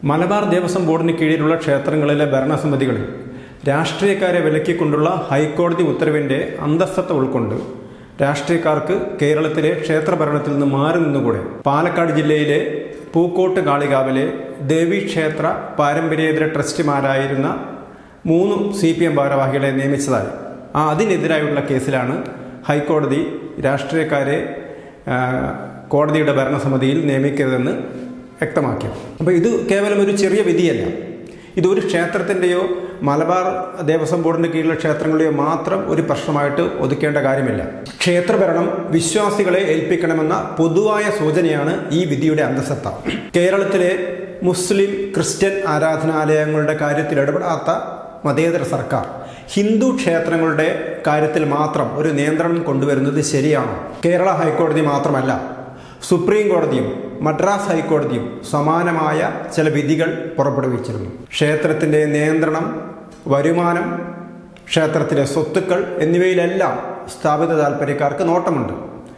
മലബാർ ദേവസ്വം ബോർഡിന് കീഴിലുള്ള ക്ഷേത്രങ്ങളിലെ ഭരണസമിതികളിൽ രാഷ്ട്രീയക്കാരെ വിലക്കിക്കൊണ്ടുള്ള ഹൈക്കോടതി ഉത്തരവിന്റെ അന്തസ്ഥത ഉൾക്കൊണ്ട് രാഷ്ട്രീയക്കാർക്ക് കേരളത്തിലെ ക്ഷേത്രഭരണത്തിൽ നിന്ന് മാറി നിന്നുകൂടെ പാലക്കാട് ജില്ലയിലെ പൂക്കോട്ട് കാളികാവിലെ ദേവീക്ഷേത്ര പാരമ്പര്യേതര ട്രസ്റ്റിമാരായിരുന്ന മൂന്ന് സി പി എം ഭാരവാഹികളെ നിയമിച്ചതായി ആ അതിനെതിരായുള്ള കേസിലാണ് ഹൈക്കോടതി രാഷ്ട്രീയക്കാരെ ആ, കോടതിയുടെ ഭരണസമിതിയിൽ നിയമിക്കരുതെന്ന് വ്യക്തമാക്കിയത് അപ്പോൾ ഇത് കേവലം ഒരു ചെറിയ വിധിയല്ല ഇതൊരു ക്ഷേത്രത്തിൻ്റെയോ മലബാർ ദേവസ്വം ബോർഡിൻ്റെ കീഴിലുള്ള ക്ഷേത്രങ്ങളുടെയോ മാത്രം ഒരു പ്രശ്നമായിട്ട് ഒതുക്കേണ്ട കാര്യമില്ല ക്ഷേത്രഭരണം വിശ്വാസികളെ ഏൽപ്പിക്കണമെന്ന പൊതുവായ സൂചനയാണ് ഈ വിധിയുടെ അന്തസത്ത കേരളത്തിലെ മുസ്ലിം ക്രിസ്ത്യൻ ആരാധനാലയങ്ങളുടെ കാര്യത്തിൽ ഇടപെടാത്ത മതേതര സർക്കാർ ഹിന്ദു ക്ഷേത്രങ്ങളുടെ കാര്യത്തിൽ മാത്രം ഒരു നിയന്ത്രണം കൊണ്ടുവരുന്നത് ശരിയാണോ കേരള ഹൈക്കോടതി മാത്രമല്ല സുപ്രീം കോടതിയും മദ്രാസ് ഹൈക്കോടതിയും സമാനമായ ചില വിധികൾ പുറപ്പെടുവിച്ചിരുന്നു ക്ഷേത്രത്തിൻ്റെ നിയന്ത്രണം വരുമാനം ക്ഷേത്രത്തിലെ സ്വത്തുക്കൾ എന്നിവയിലെല്ലാം സ്ഥാപിത താല്പര്യക്കാർക്ക് നോട്ടമുണ്ട്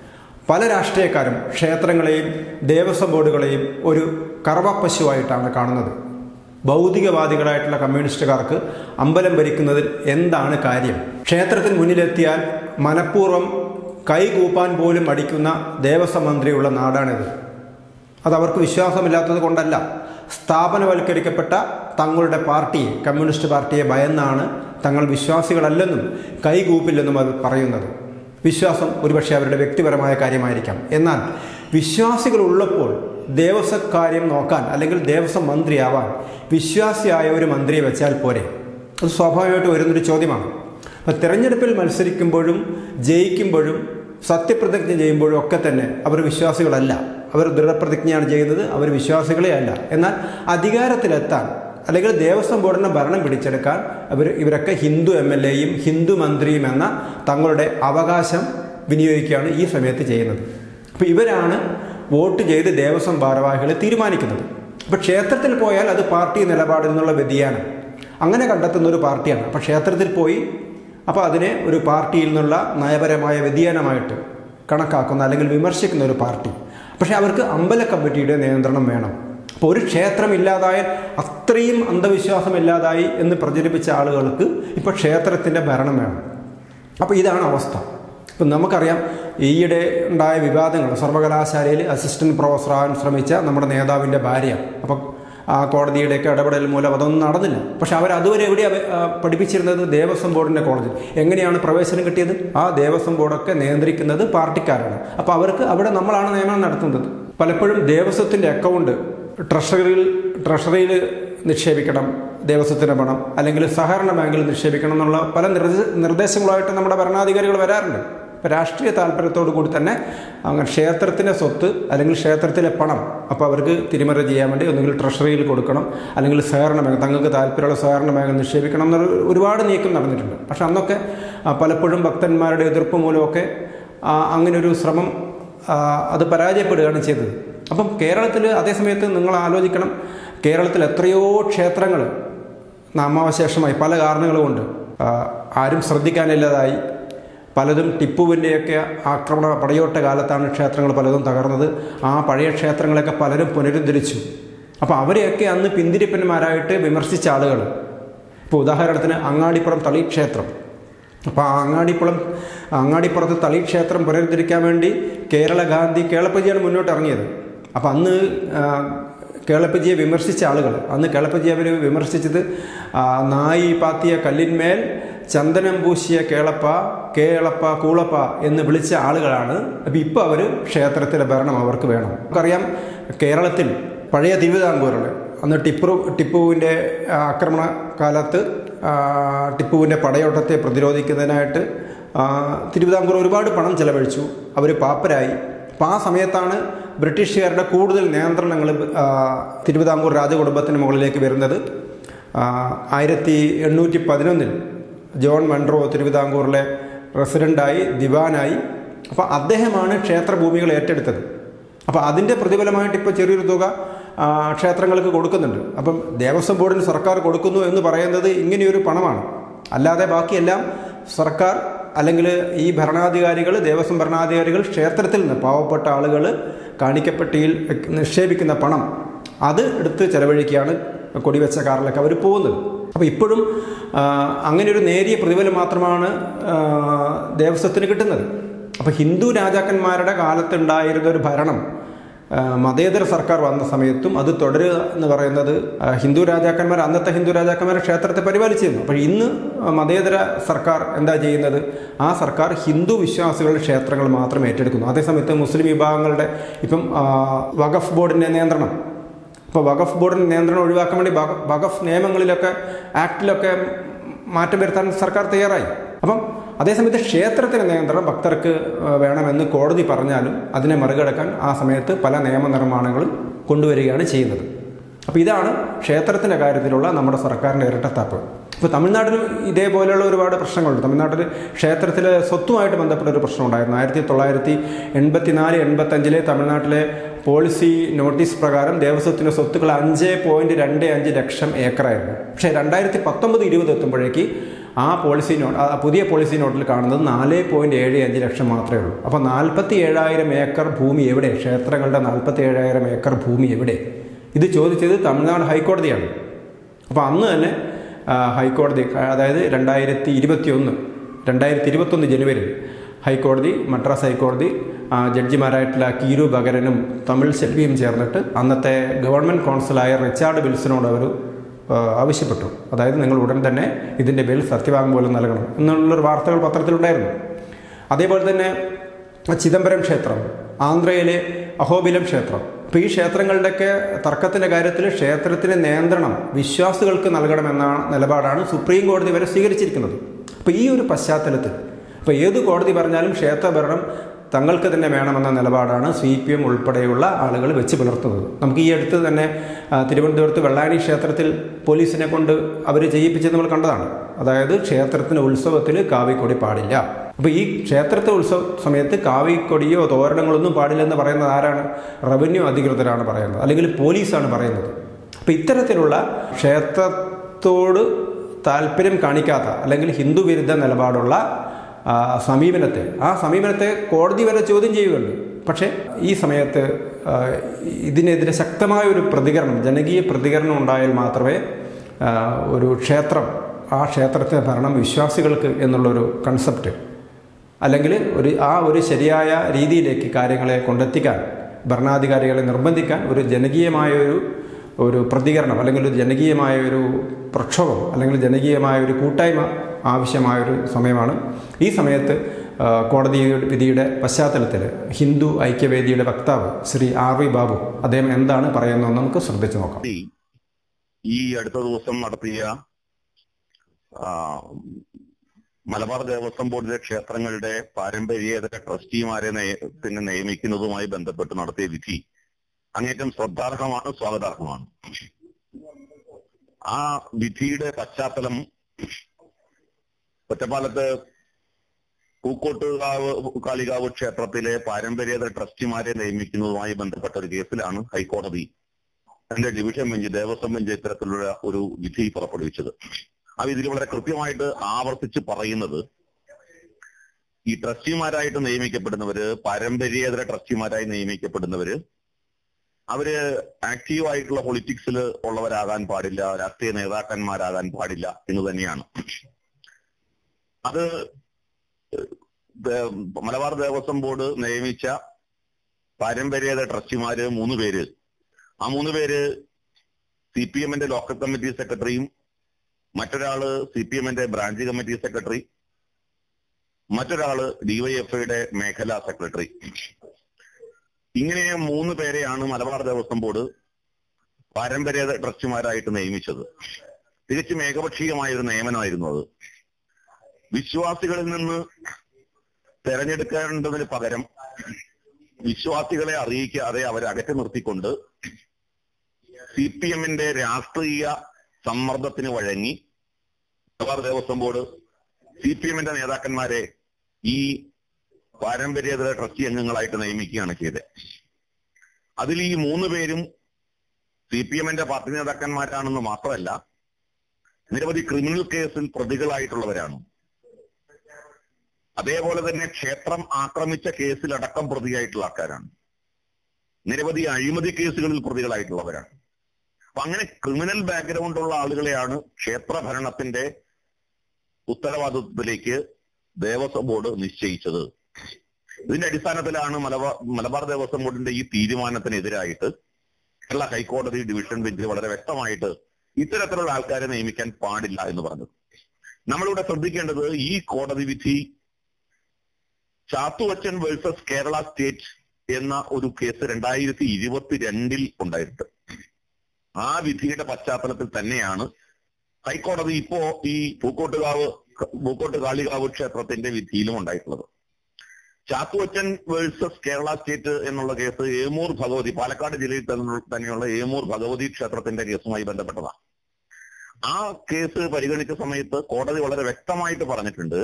പല രാഷ്ട്രീയക്കാരും ക്ഷേത്രങ്ങളെയും ദേവസ്വം ബോർഡുകളെയും ഒരു കറവപ്പശുവായിട്ടാണ് കാണുന്നത് ഭൗതികവാദികളായിട്ടുള്ള കമ്മ്യൂണിസ്റ്റുകാർക്ക് അമ്പലം ഭരിക്കുന്നതിൽ എന്താണ് കാര്യം ക്ഷേത്രത്തിന് മുന്നിലെത്തിയാൽ മനഃപൂർവ്വം കൈകൂപ്പാൻ പോലും അടിക്കുന്ന ദേവസ്വം മന്ത്രിയുള്ള നാടാണിത് അത് അവർക്ക് വിശ്വാസമില്ലാത്തത് കൊണ്ടല്ല സ്ഥാപനവൽക്കരിക്കപ്പെട്ട തങ്ങളുടെ പാർട്ടിയെ കമ്മ്യൂണിസ്റ്റ് പാർട്ടിയെ ഭയന്നാണ് തങ്ങൾ വിശ്വാസികളല്ലെന്നും കൈകൂപ്പില്ലെന്നും അവർ പറയുന്നത് വിശ്വാസം ഒരുപക്ഷെ അവരുടെ വ്യക്തിപരമായ കാര്യമായിരിക്കാം എന്നാൽ വിശ്വാസികൾ ഉള്ളപ്പോൾ ദേവസ്വ കാര്യം നോക്കാൻ അല്ലെങ്കിൽ ദേവസ്വം മന്ത്രിയാവാൻ വിശ്വാസിയായ ഒരു മന്ത്രിയെ വെച്ചാൽ പോരെ അത് സ്വാഭാവികമായിട്ട് വരുന്നൊരു ചോദ്യമാണ് അപ്പം തിരഞ്ഞെടുപ്പിൽ മത്സരിക്കുമ്പോഴും ജയിക്കുമ്പോഴും സത്യപ്രതിജ്ഞ ചെയ്യുമ്പോഴും ഒക്കെ തന്നെ അവർ വിശ്വാസികളല്ല അവർ ദൃഢപ്രതിജ്ഞയാണ് ചെയ്യുന്നത് അവർ വിശ്വാസികളെ അല്ല എന്നാൽ അധികാരത്തിലെത്താൻ അല്ലെങ്കിൽ ദേവസ്വം ബോർഡിനെ ഭരണം പിടിച്ചെടുക്കാൻ അവർ ഇവരൊക്കെ ഹിന്ദു എം എൽ എയും ഹിന്ദു മന്ത്രിയും എന്ന തങ്ങളുടെ അവകാശം വിനിയോഗിക്കുകയാണ് ഈ സമയത്ത് ചെയ്യുന്നത് അപ്പോൾ ഇവരാണ് വോട്ട് ചെയ്ത് ദേവസ്വം ഭാരവാഹികളെ തീരുമാനിക്കുന്നത് അപ്പോൾ ക്ഷേത്രത്തിൽ പോയാൽ അത് പാർട്ടി നിലപാടിൽ നിന്നുള്ള വ്യതിയാനം അങ്ങനെ കണ്ടെത്തുന്ന ഒരു പാർട്ടിയാണ് അപ്പോൾ ക്ഷേത്രത്തിൽ പോയി അപ്പോൾ അതിനെ ഒരു പാർട്ടിയിൽ നിന്നുള്ള നയപരമായ വ്യതിയാനമായിട്ട് കണക്കാക്കുന്ന അല്ലെങ്കിൽ വിമർശിക്കുന്ന ഒരു പാർട്ടി പക്ഷേ അവർക്ക് അമ്പല കമ്മിറ്റിയുടെ നിയന്ത്രണം വേണം അപ്പോൾ ഒരു ക്ഷേത്രം ഇല്ലാതായാൽ അത്രയും അന്ധവിശ്വാസം ഇല്ലാതായി എന്ന് പ്രചരിപ്പിച്ച ആളുകൾക്ക് ഇപ്പോൾ ക്ഷേത്രത്തിൻ്റെ ഭരണം വേണം അപ്പോൾ ഇതാണ് അവസ്ഥ ഇപ്പം നമുക്കറിയാം ഈയിടെ ഉണ്ടായ വിവാദങ്ങൾ സർവകലാശാലയിൽ അസിസ്റ്റന്റ് പ്രൊഫസറാകാൻ ശ്രമിച്ച നമ്മുടെ നേതാവിൻ്റെ ഭാര്യ അപ്പം ആ കോടതിയുടെയൊക്കെ ഇടപെടൽ മൂലം അതൊന്നും നടന്നില്ല പക്ഷെ അവർ അതുവരെ എവിടെയാണ് പഠിപ്പിച്ചിരുന്നത് ദേവസ്വം ബോർഡിൻ്റെ കോളേജിൽ എങ്ങനെയാണ് പ്രവേശനം കിട്ടിയത് ആ ദേവസ്വം ബോർഡൊക്കെ നിയന്ത്രിക്കുന്നത് പാർട്ടിക്കാരാണ് അപ്പോൾ അവർക്ക് അവിടെ നമ്മളാണ് നിയമനം നടത്തുന്നത് പലപ്പോഴും ദേവസ്വത്തിൻ്റെ അക്കൗണ്ട് ട്രഷറിയിൽ ട്രഷറിയിൽ നിക്ഷേപിക്കണം ദേവസ്വത്തിൻ്റെ പണം അല്ലെങ്കിൽ സഹകരണ ബാങ്കിൽ നിക്ഷേപിക്കണം എന്നുള്ള പല നിർദ്ദേശ നിർദ്ദേശങ്ങളുമായിട്ട് നമ്മുടെ ഭരണാധികാരികൾ വരാറുണ്ട് ഇപ്പോൾ രാഷ്ട്രീയ താല്പര്യത്തോടു കൂടി തന്നെ അങ്ങനെ ക്ഷേത്രത്തിൻ്റെ സ്വത്ത് അല്ലെങ്കിൽ ക്ഷേത്രത്തിലെ പണം അപ്പോൾ അവർക്ക് തിരിമറി ചെയ്യാൻ വേണ്ടി ഒന്നുകിൽ ട്രഷറിയിൽ കൊടുക്കണം അല്ലെങ്കിൽ സഹകരണ ബാങ്ക് തങ്ങൾക്ക് താല്പര്യമുള്ള സഹകരണ ബാങ്കിൽ നിക്ഷേപിക്കണം എന്നുള്ള ഒരുപാട് നീക്കം നടന്നിട്ടുണ്ട് പക്ഷെ അന്നൊക്കെ ആ, പലപ്പോഴും ഭക്തന്മാരുടെ എതിർപ്പ് മൂലമൊക്കെ ആ, അങ്ങനൊരു ശ്രമം ആ, അത് പരാജയപ്പെടുകയാണ് ചെയ്തത് അപ്പം കേരളത്തിൽ അതേസമയത്ത് നിങ്ങൾ ആലോചിക്കണം കേരളത്തിൽ എത്രയോ ക്ഷേത്രങ്ങൾ നാമാവശേഷമായി പല കാരണങ്ങൾ കൊണ്ട് ആ, ആരും ശ്രദ്ധിക്കാനില്ലാതായി പലതും ടിപ്പുവിൻ്റെയൊക്കെ ആക്രമണ പടയോട്ട കാലത്താണ് ക്ഷേത്രങ്ങൾ പലതും തകർന്നത് ആ പഴയ ക്ഷേത്രങ്ങളൊക്കെ പലരും പുനരുദ്ധരിച്ചു അപ്പോൾ അവരെയൊക്കെ അന്ന് പിന്തിരിപ്പന്മാരായിട്ട് വിമർശിച്ച ആളുകൾ ഇപ്പോൾ ഉദാഹരണത്തിന് അങ്ങാടിപ്പുറം തളി ക്ഷേത്രം അപ്പോൾ ആ അങ്ങാടിപ്പുറം അങ്ങാടിപ്പുറത്ത് തളി ക്ഷേത്രം പുനരുദ്ധരിക്കാൻ വേണ്ടി കേരള ഗാന്ധി കേളപ്പജിയാണ് മുന്നോട്ട് ഇറങ്ങിയത് അപ്പോൾ അന്ന് ആ, കേളപ്പജിയെ വിമർശിച്ച ആളുകൾ അന്ന് കേളപ്പജി അവർ വിമർശിച്ചത് ആ, നായി പാത്തിയ കല്ലിന്മേൽ ചന്ദനം പൂശിയ കേളപ്പ കേളപ്പ കൂളപ്പ എന്ന് വിളിച്ച ആളുകളാണ് അപ്പോൾ ഇപ്പോൾ അവർ ക്ഷേത്രത്തിലെ ഭരണം അവർക്ക് വേണം നമുക്കറിയാം കേരളത്തിൽ പഴയ തിരുവിതാംകൂറിൽ അന്ന് ടിപ്പു ടിപ്പുവിൻ്റെ ആ, ആക്രമണ കാലത്ത് ആ, ടിപ്പുവിൻ്റെ പടയോട്ടത്തെ പ്രതിരോധിക്കുന്നതിനായിട്ട് ആ, തിരുവിതാംകൂർ ഒരുപാട് പണം ചെലവഴിച്ചു അവർ പാപ്പരായി അപ്പോൾ ആ സമയത്താണ് ബ്രിട്ടീഷുകാരുടെ കൂടുതൽ നിയന്ത്രണങ്ങൾ ആ, തിരുവിതാംകൂർ രാജകുടുംബത്തിന് മുകളിലേക്ക് വരുന്നത് ആ, ആയിരത്തി എണ്ണൂറ്റി പതിനൊന്നിൽ ജോൺ മൺട്രോ തിരുവിതാംകൂറിലെ റെസിഡൻ്റായി ദിവാനായി അപ്പോൾ അദ്ദേഹമാണ് ക്ഷേത്രഭൂമികൾ ഏറ്റെടുത്തത് അപ്പോൾ അതിൻ്റെ പ്രതിഫലമായിട്ട് ഇപ്പോൾ ചെറിയൊരു തുക ആ, ക്ഷേത്രങ്ങൾക്ക് കൊടുക്കുന്നുണ്ട് അപ്പം ദേവസ്വം ബോർഡിന് സർക്കാർ കൊടുക്കുന്നു എന്ന് പറയുന്നത് ഇങ്ങനെയൊരു പണമാണ് അല്ലാതെ ബാക്കിയെല്ലാം സർക്കാർ അല്ലെങ്കിൽ ഈ ഭരണാധികാരികൾ ദേവസ്വം ഭരണാധികാരികൾ ക്ഷേത്രത്തിൽ നിന്ന് പാവപ്പെട്ട ആളുകൾ കാണിക്കപ്പെട്ടിയിൽ നിക്ഷേപിക്കുന്ന പണം അത് എടുത്ത് ചെലവഴിക്കുകയാണ് കൊടിവെച്ച കാറിലൊക്കെ അവർ പോകുന്നത് അപ്പോൾ ഇപ്പോഴും ആ, അങ്ങനെ ഒരു നേരിയ പ്രതിഫലം മാത്രമാണ് ആ, ദേവസ്വത്തിന് കിട്ടുന്നത് അപ്പോൾ ഹിന്ദു രാജാക്കന്മാരുടെ കാലത്തുണ്ടായിരുന്ന ഒരു ഭരണം ആ, മതേതര സർക്കാർ വന്ന സമയത്തും അത് തുടരുക എന്ന് പറയുന്നത് ആ, ഹിന്ദു രാജാക്കന്മാർ അന്നത്തെ ഹിന്ദു രാജാക്കന്മാർ ക്ഷേത്രത്തെ പരിപാലിച്ചിരുന്നു അപ്പോൾ ഇന്ന് മതേതര സർക്കാർ എന്താ ചെയ്യുന്നത് ആ സർക്കാർ ഹിന്ദു വിശ്വാസികളുടെ ക്ഷേത്രങ്ങൾ മാത്രം ഏറ്റെടുക്കുന്നു അതേസമയത്ത് മുസ്ലിം വിഭാഗങ്ങളുടെ ഇപ്പം ആ, വഖഫ് ബോർഡിൻ്റെ നിയന്ത്രണം ഇപ്പോൾ വഖഫ് ബോർഡിന് നിയന്ത്രണം ഒഴിവാക്കാൻ വേണ്ടി വഖ- വഖഫ് നിയമങ്ങളിലൊക്കെ ആക്ടിലൊക്കെ മാറ്റം വരുത്താൻ സർക്കാർ തയ്യാറായി അപ്പം അതേസമയത്ത് ക്ഷേത്രത്തിന് നിയന്ത്രണം ഭക്തർക്ക് ആ, വേണമെന്ന് കോടതി പറഞ്ഞാലും അതിനെ മറികടക്കാൻ ആ സമയത്ത് പല നിയമനിർമ്മാണങ്ങളും കൊണ്ടുവരികയാണ് ചെയ്യുന്നത് അപ്പോൾ ഇതാണ് ക്ഷേത്രത്തിൻ്റെ കാര്യത്തിലുള്ള നമ്മുടെ സർക്കാരിൻ്റെ ഇരട്ടത്താപ്പ് ഇപ്പോൾ തമിഴ്നാട്ടിലും ഇതേപോലെയുള്ള ഒരുപാട് പ്രശ്നങ്ങളുണ്ട് തമിഴ്നാട്ടിൽ ക്ഷേത്രത്തിലെ സ്വത്തുമായിട്ട് ബന്ധപ്പെട്ട ഒരു പ്രശ്നം ഉണ്ടായിരുന്നു ആയിരത്തി തൊള്ളായിരത്തി എൺപത്തി നാല് എൺപത്തഞ്ചിലെ തമിഴ്നാട്ടിലെ പോളിസി നോട്ടീസ് പ്രകാരം ദേവസ്വത്തിൻ്റെ സ്വത്തുക്കൾ അഞ്ച് പോയിന്റ് രണ്ട് അഞ്ച് ലക്ഷം ഏക്കറായിരുന്നു പക്ഷേ രണ്ടായിരത്തി പത്തൊമ്പത് ഇരുപത് എത്തുമ്പോഴേക്ക് ആ പോളിസി നോട്ട് ആ പുതിയ പോളിസി നോട്ടിൽ കാണുന്നത് നാല് പോയിന്റ് ഏഴ് അഞ്ച് ലക്ഷം മാത്രമേ ഉള്ളൂ അപ്പോൾ നാൽപ്പത്തി ഏഴായിരം ഏക്കർ ഭൂമി എവിടെ ക്ഷേത്രങ്ങളുടെ നാൽപ്പത്തി ഏഴായിരം ഏക്കർ ഭൂമി എവിടെ ഇത് ചോദിച്ചത് തമിഴ്നാട് ഹൈക്കോടതിയാണ് അപ്പോൾ അന്ന് തന്നെ ആ, ഹൈക്കോടതി അതായത് രണ്ടായിരത്തി ഇരുപത്തി ഒന്ന് രണ്ടായിരത്തി ഇരുപത്തൊന്ന് ജനുവരിയിൽ ഹൈക്കോടതി മദ്രാസ് ഹൈക്കോടതി ആ, ജഡ്ജിമാരായിട്ടുള്ള കീരു ബഗരനും തമിഴ് സെൽവിയും ചേർന്നിട്ട് അന്നത്തെ ഗവൺമെൻറ് കോൺസുലായ റിച്ചാർഡ് വിൽസനോട് അവർ ആ, ആവശ്യപ്പെട്ടു അതായത് നിങ്ങൾ ഉടൻ തന്നെ ഇതിൻ്റെ പേരിൽ സത്യവാങ്മൂലം നൽകണം എന്നുള്ളൊരു വാർത്തകൾ പത്രത്തിലുണ്ടായിരുന്നു അതേപോലെ തന്നെ ചിദംബരം ക്ഷേത്രം ആന്ധ്രയിലെ അഹോബിലം ക്ഷേത്രം അപ്പോൾ ഈ ക്ഷേത്രങ്ങളുടെയൊക്കെ തർക്കത്തിൻ്റെ കാര്യത്തിൽ ക്ഷേത്രത്തിന് നിയന്ത്രണം വിശ്വാസികൾക്ക് നൽകണമെന്ന നിലപാടാണ് സുപ്രീം കോടതി വരെ സ്വീകരിച്ചിരിക്കുന്നത് അപ്പോൾ ഈ ഒരു പശ്ചാത്തലത്തിൽ അപ്പോൾ ഏത് കോടതി പറഞ്ഞാലും ക്ഷേത്രഭരണം തങ്ങൾക്ക് തന്നെ വേണമെന്ന നിലപാടാണ് സി പി എം ഉൾപ്പെടെയുള്ള ആളുകൾ വെച്ച് പുലർത്തുന്നത് നമുക്ക് ഈ അടുത്ത് തന്നെ ആ, തിരുവനന്തപുരത്ത് വെള്ളാനി ക്ഷേത്രത്തിൽ പോലീസിനെ കൊണ്ട് അവർ ചെയ്യിപ്പിച്ചത് നമ്മൾ കണ്ടതാണ് അതായത് ക്ഷേത്രത്തിന് ഉത്സവത്തിൽ കാവിക്കൊടി പാടില്ല അപ്പോൾ ഈ ക്ഷേത്രത്തെ ഉത്സവ സമയത്ത് കാവിക്കൊടിയോ തോരണങ്ങളൊന്നും പാടില്ലെന്ന് പറയുന്നത് ആരാണ് റവന്യൂ അധികൃതരാണ് പറയുന്നത് അല്ലെങ്കിൽ പോലീസാണ് പറയുന്നത് അപ്പോൾ ഇത്തരത്തിലുള്ള ക്ഷേത്രത്തോട് താല്പര്യം കാണിക്കാത്ത അല്ലെങ്കിൽ ഹിന്ദു വിരുദ്ധ നിലപാടുള്ള ആ, സമീപനത്തെ ആ സമീപനത്തെ കോടതി വരെ ചോദ്യം ചെയ്യുന്നുണ്ട് പക്ഷേ ഈ സമയത്ത് ആ, ഇതിനെതിരെ ശക്തമായ ഒരു പ്രതികരണം ജനകീയ പ്രതികരണം ഉണ്ടായാൽ മാത്രമേ ആ, ഒരു ക്ഷേത്രം ആ ക്ഷേത്രത്തെ ഭരണം വിശ്വാസികൾക്ക് എന്നുള്ളൊരു കൺസെപ്റ്റ് അല്ലെങ്കിൽ ഒരു ആ ഒരു ശരിയായ രീതിയിലേക്ക് കാര്യങ്ങളെ കൊണ്ടെത്തിക്കാൻ ഭരണാധികാരികളെ നിർബന്ധിക്കാൻ ഒരു ജനകീയമായ ഒരു ഒരു പ്രതികരണം അല്ലെങ്കിൽ ഒരു ജനകീയമായ ഒരു പ്രക്ഷോഭം അല്ലെങ്കിൽ ജനകീയമായ ഒരു കൂട്ടായ്മ ആവശ്യമായൊരു സമയമാണ് ഈ സമയത്ത് ആ, കോടതി വിധിയുടെ പശ്ചാത്തലത്തിൽ ഹിന്ദു ഐക്യവേദിയുടെ വക്താവ് ശ്രീ ആർ വി ബാബു അദ്ദേഹം എന്താണ് പറയുന്നതെന്ന് നമുക്ക് ശ്രദ്ധിച്ചു നോക്കാം ഈ ഈ അടുത്ത ദിവസം നടത്തിയ ആ, മലബാർ ദേവസ്വം ബോർഡിലെ ക്ഷേത്രങ്ങളുടെ പാരമ്പര്യേതര ട്രസ്റ്റിമാരെ നയ- പിന്നെ നിയമിക്കുന്നതുമായി ബന്ധപ്പെട്ട് നടത്തിയ വിധി അങ്ങേറ്റം ശ്രദ്ധാർഹമാണ് സ്വാഗതാർഹമാണ് ആ വിധിയുടെ പശ്ചാത്തലം ഒറ്റപ്പാലത്ത് പൂക്കോട്ടുകാവ് കാളികാവ് ക്ഷേത്രത്തിലെ പാരമ്പര്യേതര ട്രസ്റ്റിമാരെ നിയമിക്കുന്നതുമായി ബന്ധപ്പെട്ട ഒരു കേസിലാണ് ഹൈക്കോടതി തന്റെ ഡിവിഷൻ ബെഞ്ച് ദേവസ്വം ബെഞ്ച് ഇത്തരത്തിലുള്ള ഒരു വിധി പുറപ്പെടുവിച്ചത് ആ വിധിയിൽ വളരെ കൃത്യമായിട്ട് ആവർത്തിച്ച് പറയുന്നത് ഈ ട്രസ്റ്റിമാരായിട്ട് നിയമിക്കപ്പെടുന്നവര് പാരമ്പര്യേതര ട്രസ്റ്റിമാരായി നിയമിക്കപ്പെടുന്നവര് അവര് ആക്റ്റീവ് ആയിട്ടുള്ള പൊളിറ്റിക്സിൽ ഉള്ളവരാകാൻ പാടില്ല രാഷ്ട്രീയ നേതാക്കന്മാരാകാൻ പാടില്ല എന്ന് തന്നെയാണ് അത് ദേ- മലബാർ ദേവസ്വം ബോർഡ് നിയമിച്ച പാരമ്പര്യേതര ട്രസ്റ്റിമാര് മൂന്ന് പേര് ആ മൂന്ന് പേര് സി പി എമ്മിന്റെ ലോക്കൽ കമ്മിറ്റി സെക്രട്ടറിയും മറ്റൊരാള് സി പി എമ്മിന്റെ ബ്രാഞ്ച് കമ്മിറ്റി സെക്രട്ടറി മറ്റൊരാള് ഡിവൈഎഫ്ഐയുടെ മേഖലാ സെക്രട്ടറി ഇങ്ങനെ മൂന്ന് പേരെയാണ് മലബാർ ദേവസ്വം ബോർഡ് പാരമ്പര്യ ട്രസ്റ്റിമാരായിട്ട് നിയമിച്ചത് തികച്ചും ഏകപക്ഷീയമായ ഒരു നിയമനമായിരുന്നു അത് വിശ്വാസികളിൽ നിന്ന് തെരഞ്ഞെടുക്കേണ്ടതിന് പകരം വിശ്വാസികളെ അറിയിക്കാതെ അവരെ അകറ്റി നിർത്തിക്കൊണ്ട് സി പി എമ്മിന്റെ രാഷ്ട്രീയ സമ്മർദ്ദത്തിന് വഴങ്ങി Malabar Devaswom board C P എമ്മിന്റെ നേതാക്കന്മാരെ ഈ പാരമ്പര്യേതര ട്രസ്റ്റി അംഗങ്ങളായിട്ട് നിയമിക്കുകയാണ് ചെയ്തത് അതിൽ ഈ മൂന്ന് പേരും സി പി എമ്മിന്റെ പാർട്ടി നേതാക്കന്മാരാണെന്ന് മാത്രമല്ല നിരവധി ക്രിമിനൽ കേസിൽ പ്രതികളായിട്ടുള്ളവരാണ് അതേപോലെ തന്നെ ക്ഷേത്രം ആക്രമിച്ച കേസിലടക്കം പ്രതിയായിട്ടുള്ള ആൾക്കാരാണ് നിരവധി അഴിമതി കേസുകളിൽ പ്രതികളായിട്ടുള്ളവരാണ് അപ്പൊ അങ്ങനെ ക്രിമിനൽ ബാക്ക്ഗ്രൗണ്ട് ഉള്ള ആളുകളെയാണ് ക്ഷേത്ര ഭരണത്തിന്റെ ഉത്തരവാദിത്വത്തിലേക്ക് ദേവസ്വം ബോർഡ് നിശ്ചയിച്ചത് ഇതിന്റെ അടിസ്ഥാനത്തിലാണ് മലബാർ മലബാർ ദേവസ്വം ബോർഡിന്റെ ഈ തീരുമാനത്തിനെതിരായിട്ട് കേരള ഹൈക്കോടതി ഡിവിഷൻ ബെഞ്ച് വളരെ വ്യക്തമായിട്ട് ഇത്തരത്തിലുള്ള ആൾക്കാരെ നിയമിക്കാൻ പാടില്ല എന്ന് പറഞ്ഞത് നമ്മളിവിടെ ശ്രദ്ധിക്കേണ്ടത് ഈ കോടതി വിധി ചാത്തുവച്ചൻ വേഴ്സസ് കേരള സ്റ്റേറ്റ് എന്ന ഒരു കേസ് രണ്ടായിരത്തി ഇരുപത്തിരണ്ടിൽ ഉണ്ടായിട്ടുണ്ട് ആ വിധിയുടെ പശ്ചാത്തലത്തിൽ തന്നെയാണ് ഹൈക്കോടതി ഇപ്പോ ഈ പൂക്കോട്ടുകാവ് പൂക്കോട്ട് കാളികാവ് ക്ഷേത്രത്തിന്റെ വിധിയിലും ഉണ്ടായിട്ടുള്ളത് ചാത്തുവച്ചൻ വേഴ്സസ് കേരള സ്റ്റേറ്റ് എന്നുള്ള കേസ് ഏമൂർ ഭഗവതി പാലക്കാട് ജില്ലയിൽ തന്നെ- തന്നെയുള്ള ഏമൂർ ഭഗവതി ക്ഷേത്രത്തിന്റെ കേസുമായി ബന്ധപ്പെട്ടതാണ് ആ കേസ് പരിഗണിച്ച സമയത്ത് കോടതി വളരെ വ്യക്തമായിട്ട് പറഞ്ഞിട്ടുണ്ട്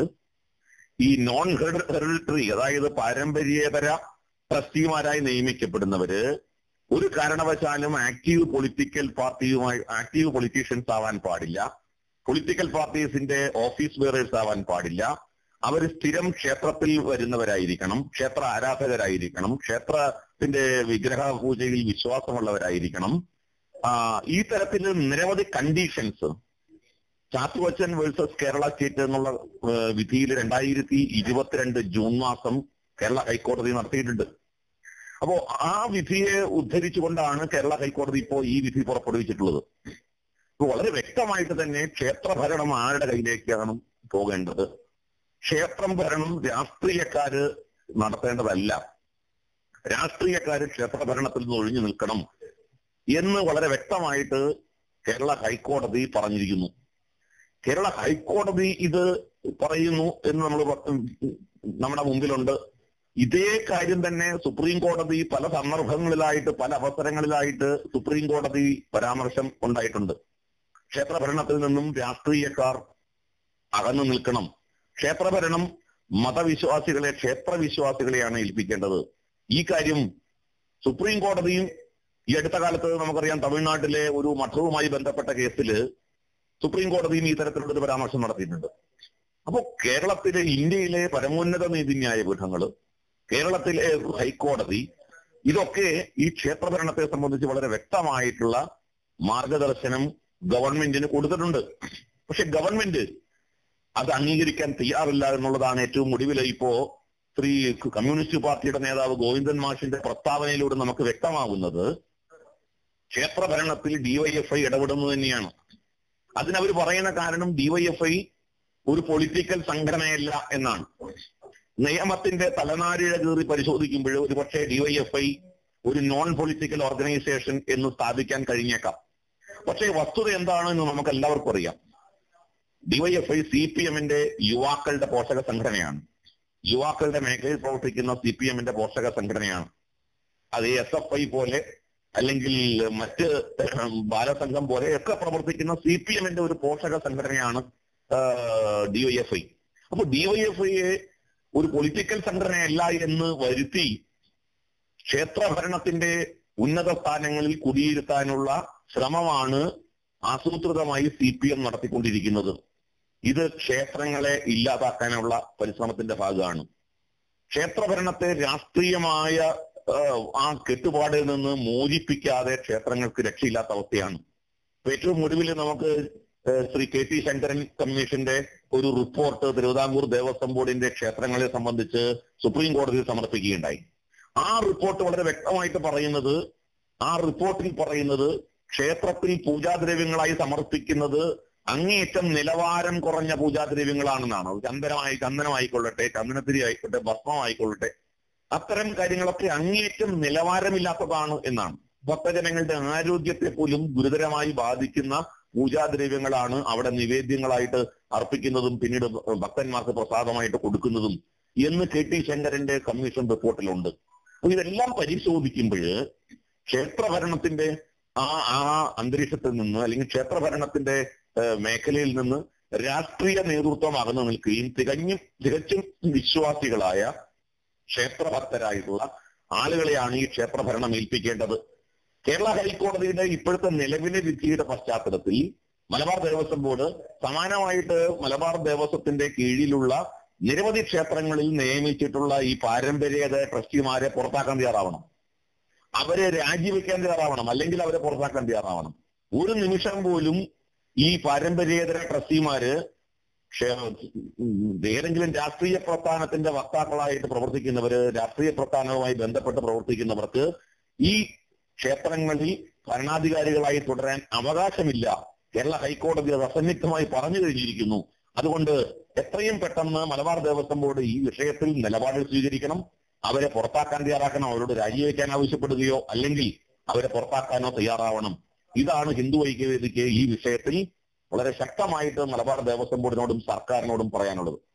ഈ നോൺ ഹെറിഡിറ്ററി അതായത് പാരമ്പര്യേതര ട്രസ്റ്റിമാരായി നിയമിക്കപ്പെടുന്നവര് ഒരു കാരണവശാലും ആക്റ്റീവ് പൊളിറ്റിക്കൽ പാർട്ടിയുമായി ആക്റ്റീവ് പൊളിറ്റീഷ്യൻസ് ആവാൻ പാടില്ല പൊളിറ്റിക്കൽ പാർട്ടീസിന്റെ ഓഫീസ് ബെയറേഴ്സ് ആവാൻ പാടില്ല അവർ സ്ഥിരം ക്ഷേത്രത്തിൽ വരുന്നവരായിരിക്കണം ക്ഷേത്ര ആരാധകരായിരിക്കണം ക്ഷേത്രത്തിന്റെ വിഗ്രഹ പൂജയിൽ വിശ്വാസമുള്ളവരായിരിക്കണം ആ, ഈ തരത്തിൽ നിരവധി conditions Chathuvachan versus Kerala state എന്നുള്ള ഏഹ്, വിധിയിൽ രണ്ടായിരത്തി ഇരുപത്തിരണ്ട് ജൂൺ മാസം കേരള ഹൈക്കോടതി നടത്തിയിട്ടുണ്ട് അപ്പോ ആ വിധിയെ ഉദ്ധരിച്ചുകൊണ്ടാണ് കേരള ഹൈക്കോടതി ഇപ്പോൾ ഈ വിധി പുറപ്പെടുവിച്ചിട്ടുള്ളത് ഇപ്പൊ വളരെ വ്യക്തമായിട്ട് തന്നെ ക്ഷേത്ര ഭരണം ആരുടെ കയ്യിലേക്കാണ് പോകേണ്ടത് ക്ഷേത്രം ഭരണം രാഷ്ട്രീയക്കാര് നടത്തേണ്ടതല്ല രാഷ്ട്രീയക്കാര് ക്ഷേത്ര ഭരണത്തിൽ നിന്ന് ഒഴിഞ്ഞു നിൽക്കണം എന്ന് വളരെ വ്യക്തമായിട്ട് കേരള ഹൈക്കോടതി പറഞ്ഞിരിക്കുന്നു കേരള ഹൈക്കോടതി ഇത് പറയുന്നു എന്ന് നമ്മൾ നമ്മുടെ മുമ്പിലുണ്ട് ഇതേ കാര്യം തന്നെ സുപ്രീം കോടതി പല സന്ദർഭങ്ങളിലായിട്ട് പല അവസരങ്ങളിലായിട്ട് സുപ്രീം കോടതി പരാമർശം ഉണ്ടായിട്ടുണ്ട് ക്ഷേത്രഭരണത്തിൽ നിന്നും രാഷ്ട്രീയക്കാർ അകന്നു നിൽക്കണം ക്ഷേത്രഭരണം മതവിശ്വാസികളെ ക്ഷേത്രവിശ്വാസികളെയാണ് ഏൽപ്പിക്കേണ്ടത് ഈ കാര്യം സുപ്രീം കോടതിയും ഈ അടുത്ത കാലത്ത് നമുക്കറിയാം തമിഴ്നാട്ടിലെ ഒരു മഠവുമായി ബന്ധപ്പെട്ട കേസില് സുപ്രീം കോടതിയും ഈ തരത്തിലുള്ള ഒരു പരാമർശം നടത്തിയിട്ടുണ്ട് അപ്പോ കേരളത്തിലെ ഇന്ത്യയിലെ പരമോന്നത നീതിന്യായ പീഠങ്ങള് കേരളത്തിലെ ഹൈക്കോടതി ഇതൊക്കെ ഈ ക്ഷേത്രഭരണത്തെ സംബന്ധിച്ച് വളരെ വ്യക്തമായിട്ടുള്ള മാർഗദർശനം ഗവൺമെന്റിന് കൊടുത്തിട്ടുണ്ട് പക്ഷെ ഗവൺമെന്റ് അത് അംഗീകരിക്കാൻ തയ്യാറില്ല എന്നുള്ളതാണ് ഏറ്റവും ഒടുവിൽ ഇപ്പോ ശ്രീ കമ്മ്യൂണിസ്റ്റ് പാർട്ടിയുടെ നേതാവ് ഗോവിന്ദൻ മാഷിന്റെ പ്രസ്താവനയിലൂടെ നമുക്ക് വ്യക്തമാകുന്നത് ക്ഷേത്രഭരണത്തിൽ ഡിവൈഎഫ്ഐ ഇടപെടുന്നത് തന്നെയാണ് അതിനവർ പറയുന്ന കാരണം ഡിവൈഎഫ്ഐ ഒരു പൊളിറ്റിക്കൽ സംഘടനയല്ല എന്നാണ് നിയമത്തിന്റെ തലനാരിഴ കീറി പരിശോധിക്കുമ്പോൾ ഒരുപക്ഷെ ഡിവൈഎഫ്ഐ ഒരു നോൺ പൊളിറ്റിക്കൽ ഓർഗനൈസേഷൻ എന്ന് സ്ഥാപിക്കാൻ കഴിഞ്ഞേക്കാം പക്ഷേ വസ്തുത എന്താണെന്ന് നമുക്ക് എല്ലാവർക്കും അറിയാം ഡിവൈഎഫ്ഐ സി പി എമ്മിന്റെ യുവാക്കളുടെ പോഷക സംഘടനയാണ് യുവാക്കളുടെ മേഖലയിൽ പ്രവർത്തിക്കുന്ന സി പി എമ്മിന്റെ പോഷക സംഘടനയാണ് അത് എസ് എഫ് ഐ പോലെ അല്ലെങ്കിൽ മറ്റ് ബാലസംഘം പോലെ ഒക്കെ പ്രവർത്തിക്കുന്ന സി പി എമ്മിന്റെ ഒരു പോഷക സംഘടനയാണ് ഡിവൈഎഫ്ഐ അപ്പൊ ഡിവൈഎഫ്ഐയെ ഒരു പൊളിറ്റിക്കൽ സംഘടനയല്ല എന്ന് വരുത്തി ക്ഷേത്രഭരണത്തിന്റെ ഉന്നത സ്ഥാനങ്ങളിൽ കുടിയിരുത്താനുള്ള ശ്രമമാണ് ആസൂത്രിതമായി സി പി എം നടത്തിക്കൊണ്ടിരിക്കുന്നത് ഇത് ക്ഷേത്രങ്ങളെ ഇല്ലാതാക്കാനുള്ള പരിശ്രമത്തിന്റെ ഭാഗമാണ് ക്ഷേത്രഭരണത്തെ രാഷ്ട്രീയമായ ആ, ആ കെട്ടുപാടിൽ നിന്ന് മോചിപ്പിക്കാതെ ക്ഷേത്രങ്ങൾക്ക് രക്ഷയില്ലാത്ത അവസ്ഥയാണ് ഇപ്പൊ ഏറ്റവും ഒടുവിൽ നമുക്ക് ഏഹ്, ശ്രീ കെ ടി ശങ്കരൻ കമ്മീഷന്റെ ഒരു റിപ്പോർട്ട് തിരുവിതാംകൂർ ദേവസ്വം ബോർഡിന്റെ ക്ഷേത്രങ്ങളെ സംബന്ധിച്ച് സുപ്രീം കോടതിയിൽ സമർപ്പിക്കുകയുണ്ടായി ആ റിപ്പോർട്ട് വളരെ വ്യക്തമായിട്ട് പറയുന്നത് ആ റിപ്പോർട്ടിൽ പറയുന്നത് ക്ഷേത്രത്തിൽ പൂജാദ്രവ്യങ്ങളായി സമർപ്പിക്കുന്നത് അങ്ങേയറ്റം നിലവാരം കുറഞ്ഞ പൂജാദ്രവ്യങ്ങളാണെന്നാണ് അത് ചന്ദനമായി ചന്ദനമായിക്കൊള്ളട്ടെ ചന്ദനത്തിരി ആയിക്കോട്ടെ ഭസ്മമായിക്കൊള്ളട്ടെ അത്തരം കാര്യങ്ങളൊക്കെ അങ്ങേയറ്റം നിലവാരമില്ലാത്തതാണ് എന്നാണ് ഭക്തജനങ്ങളുടെ ആരോഗ്യത്തെ പോലും ഗുരുതരമായി ബാധിക്കുന്ന പൂജാദ്രവ്യങ്ങളാണ് അവിടെ നിവേദ്യങ്ങളായിട്ട് അർപ്പിക്കുന്നതും പിന്നീട് ഭക്തന്മാർക്ക് പ്രസാദമായിട്ട് കൊടുക്കുന്നതും എന്ന് കെ ടി ശങ്കരന്റെ കമ്മീഷൻ റിപ്പോർട്ടിലുണ്ട് അപ്പൊ ഇതെല്ലാം പരിശോധിക്കുമ്പോൾ ക്ഷേത്രഭരണത്തിന്റെ ആ ആ അന്തരീക്ഷത്തിൽ നിന്ന് അല്ലെങ്കിൽ ക്ഷേത്രഭരണത്തിന്റെ ഏഹ്, മേഖലയിൽ നിന്ന് രാഷ്ട്രീയ നേതൃത്വം അകന്നു നിൽക്കുകയും തികഞ്ഞും തികച്ചും വിശ്വാസികളായ ക്ഷേത്രഭക്തരായിട്ടുള്ള ആളുകളെയാണ് ഈ ക്ഷേത്രഭരണം ഏൽപ്പിക്കേണ്ടത് കേരള ഹൈക്കോടതിയുടെ ഇപ്പോഴത്തെ നിലവിലെ വിധിയുടെ പശ്ചാത്തലത്തിൽ മലബാർ ദേവസ്വം ബോർഡ് സമാനമായിട്ട് മലബാർ ദേവസ്വത്തിന്റെ കീഴിലുള്ള നിരവധി ക്ഷേത്രങ്ങളിൽ നിയമിച്ചിട്ടുള്ള ഈ പാരമ്പര്യേതര ട്രസ്റ്റിമാരെ പുറത്താക്കാൻ തയ്യാറാവണം അവരെ രാജിവെക്കാൻ തയ്യാറാവണം അല്ലെങ്കിൽ അവരെ പുറത്താക്കാൻ തയ്യാറാവണം ഒരു നിമിഷം പോലും ഈ പാരമ്പര്യേതര ട്രസ്റ്റിമാര് ക്ഷേ- ഏതെങ്കിലും രാഷ്ട്രീയ പ്രസ്ഥാനത്തിന്റെ വക്താക്കളായിട്ട് പ്രവർത്തിക്കുന്നവര് രാഷ്ട്രീയ പ്രസ്ഥാനവുമായി ബന്ധപ്പെട്ട് പ്രവർത്തിക്കുന്നവർക്ക് ഈ ക്ഷേത്രങ്ങളിൽ ഭരണാധികാരികളായി തുടരാൻ അവകാശമില്ല കേരള ഹൈക്കോടതി അത് അസന്നിഗ്ധമായി പറഞ്ഞു കഴിഞ്ഞിരിക്കുന്നു അതുകൊണ്ട് എത്രയും പെട്ടെന്ന് മലബാർ ദേവസ്വം ബോർഡ് ഈ വിഷയത്തിൽ നിലപാട് സ്വീകരിക്കണം അവരെ പുറത്താക്കാൻ തയ്യാറാക്കണം അവരോട് രാജിവെക്കാൻ ആവശ്യപ്പെടുകയോ അല്ലെങ്കിൽ അവരെ പുറത്താക്കാനോ തയ്യാറാവണം ഇതാണ് ഹിന്ദു ഐക്യവേദിക്ക് ഈ വിഷയത്തിൽ വളരെ ശക്തമായിട്ട് മലബാർ ദേവസ്വം ബോർഡിനോടും സർക്കാരിനോടും പറയാനുള്ളത്